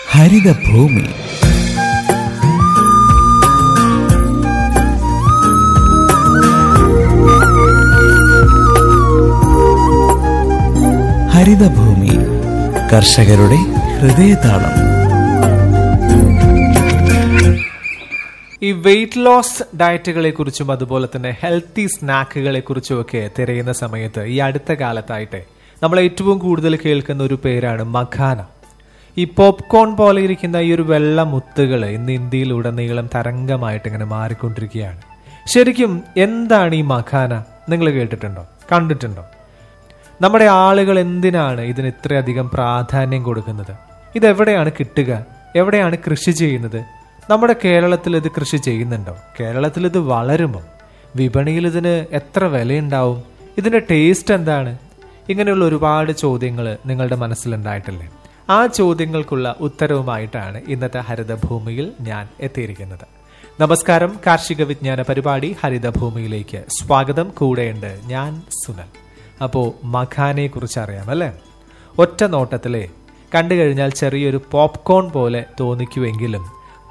ഹരിതഭൂമി ഹരിതഭൂമി കർഷകരുടെ ഹൃദയതാളം ഈ വെയിറ്റ് ലോസ് ഡയറ്റുകളെ കുറിച്ചും അതുപോലെ തന്നെ ഹെൽത്തി സ്നാക്കുകളെ കുറിച്ചും ഒക്കെ തിരയുന്ന സമയത്ത് ഈ അടുത്ത കാലത്തായിട്ട് നമ്മൾ ഏറ്റവും കൂടുതൽ കേൾക്കുന്ന ഒരു പേരാണ് മഖാന ഈ പോപ്കോൺ പോലെ ഇരിക്കുന്ന ഈ ഒരു വെള്ള മുത്തുകൾ ഇന്ന് ഇന്ത്യയിലുടനീളം തരംഗമായിട്ട് ഇങ്ങനെ മാറിക്കൊണ്ടിരിക്കുകയാണ് ശരിക്കും എന്താണ് ഈ മഖാന നിങ്ങൾ കേട്ടിട്ടുണ്ടോ കണ്ടിട്ടുണ്ടോ നമ്മുടെ ആളുകൾ എന്തിനാണ് ഇതിന് ഇത്രയധികം പ്രാധാന്യം കൊടുക്കുന്നത് ഇതെവിടെയാണ് കിട്ടുക എവിടെയാണ് കൃഷി ചെയ്യുന്നത് നമ്മുടെ കേരളത്തിൽ ഇത് കൃഷി ചെയ്യുന്നുണ്ടോ കേരളത്തിൽ ഇത് വളരുമോ വിപണിയിൽ ഇതിന് എത്ര വിലയുണ്ടാവും ഇതിന്റെ ടേസ്റ്റ് എന്താണ് ഇങ്ങനെയുള്ള ഒരുപാട് ചോദ്യങ്ങൾ നിങ്ങളുടെ മനസ്സിലുണ്ടായിട്ടില്ലേ ആ ചോദ്യങ്ങൾക്കുള്ള ഉത്തരവുമായിട്ടാണ് ഇന്നത്തെ ഹരിതഭൂമിയിൽ ഞാൻ എത്തിയിരിക്കുന്നത് നമസ്കാരം കാർഷിക വിജ്ഞാന പരിപാടി ഹരിതഭൂമിയിലേക്ക് സ്വാഗതം കൂടെയുണ്ട് ഞാൻ സുനൽ അപ്പോൾ മഖാനെ കുറിച്ച് അറിയാം അല്ലേ ഒറ്റ നോട്ടത്തിലെ കണ്ടു കഴിഞ്ഞാൽ ചെറിയൊരു പോപ്കോൺ പോലെ തോന്നിക്കുമെങ്കിലും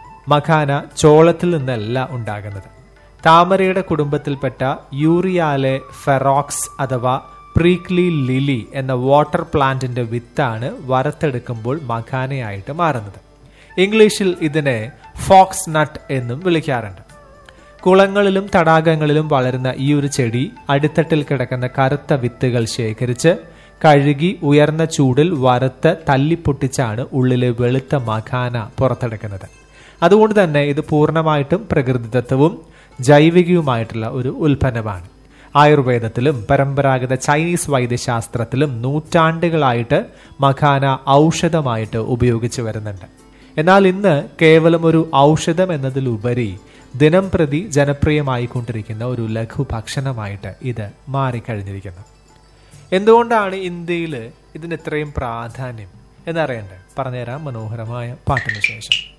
മഖാന ചോളത്തിൽ നിന്നല്ല ഉണ്ടാകുന്നത് താമരയുടെ കുടുംബത്തിൽപ്പെട്ട യൂറിയാലെ ഫെറോക്സ് അഥവാ പ്രീക്ലി ലിലി എന്ന വാട്ടർ പ്ലാന്റിന്റെ വിത്താണ് വറുത്തെടുക്കുമ്പോൾ മഖാനയായിട്ട് മാറുന്നത് ഇംഗ്ലീഷിൽ ഇതിനെ ഫോക്സ് നട്ട് എന്നും വിളിക്കാറുണ്ട് കുളങ്ങളിലും തടാകങ്ങളിലും വളരുന്ന ഈ ഒരു ചെടി അടിത്തട്ടിൽ കിടക്കുന്ന കറുത്ത വിത്തുകൾ ശേഖരിച്ച് കഴുകി ഉയർന്ന ചൂടിൽ വറുത്ത് തല്ലിപ്പൊട്ടിച്ചാണ് ഉള്ളിലെ വെളുത്ത മഖാന പുറത്തെടുക്കുന്നത് അതുകൊണ്ട് തന്നെ ഇത് പൂർണ്ണമായിട്ടും പ്രകൃതിദത്തവും ജൈവികവുമായിട്ടുള്ള ഒരു ഉൽപ്പന്നമാണ് ആയുർവേദത്തിലും പരമ്പരാഗത ചൈനീസ് വൈദ്യശാസ്ത്രത്തിലും നൂറ്റാണ്ടുകളായിട്ട് മഖാന ഔഷധമായിട്ട് ഉപയോഗിച്ചു വരുന്നുണ്ട് എന്നാൽ ഇന്ന് കേവലം ഒരു ഔഷധം എന്നതിലുപരി ദിനം പ്രതി ജനപ്രിയമായിക്കൊണ്ടിരിക്കുന്ന ഒരു ലഘു ഭക്ഷണമായിട്ട് ഇത് മാറിക്കഴിഞ്ഞിരിക്കുന്നു എന്തുകൊണ്ടാണ് ഇന്ത്യയിൽ ഇതിന് ഇത്രയും പ്രാധാന്യം എന്നറിയണ്ടേ പറഞ്ഞുതരാം മനോഹരമായ പാട്ടിന് ശേഷം